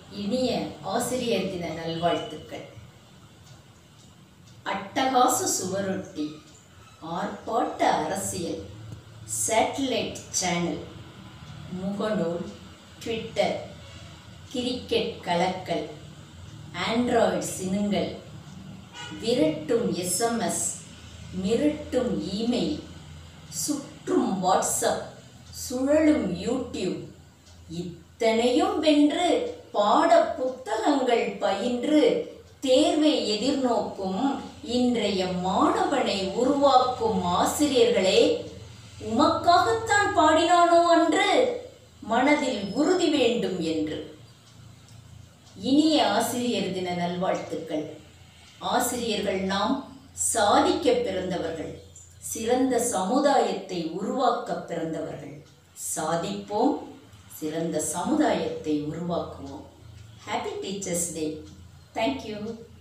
இனிய ஆசிரியர் தின நல்வாழ்த்துக்கள் அட்டகாச சுவரொட்டி ஆர்ப்பாட்ட அரசியல் சேட்டலைட் சேனல் முகநூல் ட்விட்டர் கிரிக்கெட் கலக்கல் ஆண்ட்ராய்டு சினுங்கள் விரட்டும் எஸ்எம்எஸ் மிரட்டும் இமெயில் சுற்றும் வாட்ஸ்அப் சுழலும் யூடியூப் இத்தனையும் வென்று பாட புத்தகங்கள் பயின்று தேர்வை எதிர்நோக்கும் இன்றைய மாணவனை உருவாக்கும் ஆசிரியர்களே உமக்காகத்தான் பாடினானோ அன்று மனதில் உறுதி வேண்டும் என்று இனிய ஆசிரியர் தின நல்வாழ்த்துக்கள் ஆசிரியர்கள் நாம் சாதிக்க பிறந்தவர்கள் சிறந்த சமுதாயத்தை உருவாக்க பிறந்தவர்கள் சாதிப்போம் சிறந்த சமுதாயத்தை உருவாக்குவோம் ஹாப்பி டீச்சர்ஸ் டே தேங்க்யூ